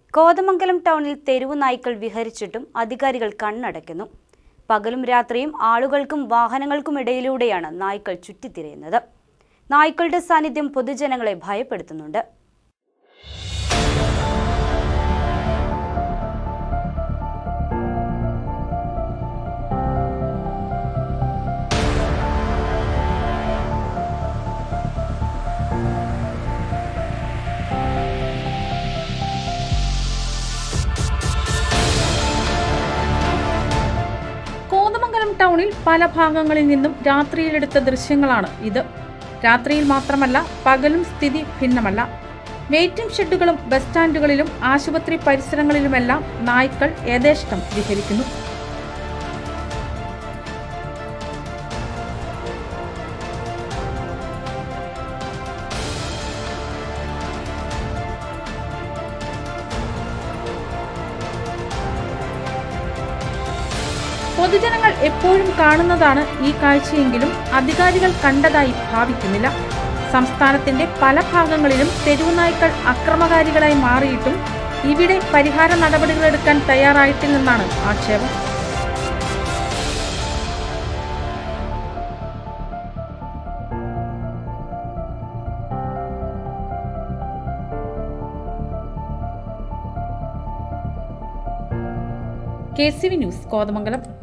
കോതമംഗലം ടൗണിൽ തെരുവു നായ്ക്കൾ വിഹരിച്ചിട്ടും അധികാരികൾ കണ്ണടയ്ക്കുന്നു പകലും രാത്രിയും ആളുകൾക്കും വാഹനങ്ങൾക്കും ഇടയിലൂടെയാണ് നായ്ക്കൾ ചുറ്റിത്തിരിയുന്നത് നായ്ക്കളുടെ സാന്നിധ്യം പൊതുജനങ്ങളെ ഭയപ്പെടുത്തുന്നുണ്ട് കോതമംഗലം ടൗണിൽ പല ഭാഗങ്ങളിൽ നിന്നും രാത്രിയിലെടുത്ത ദൃശ്യങ്ങളാണ് ഇത് രാത്രിയിൽ മാത്രമല്ല പകലും സ്ഥിതി ഭിന്നമല്ല വെയിറ്റിംഗ് ഷെഡുകളും ബസ് സ്റ്റാൻഡുകളിലും ആശുപത്രി പരിസരങ്ങളിലുമെല്ലാം നായ്ക്കൾ യഥേഷ്ടം വിഹരിക്കുന്നു പൊതുജനങ്ങൾ എപ്പോഴും കാണുന്നതാണ് ഈ കാഴ്ചയെങ്കിലും അധികാരികൾ കണ്ടതായി ഭാവിക്കുന്നില്ല സംസ്ഥാനത്തിന്റെ പല ഭാഗങ്ങളിലും തെരുവുനായ്ക്കൾ അക്രമകാരികളായി മാറിയിട്ടും ഇവിടെ പരിഹാര നടപടികളെടുക്കാൻ തയ്യാറായിട്ടില്ലെന്നാണ് ആക്ഷേപം K C V news Kothamangalam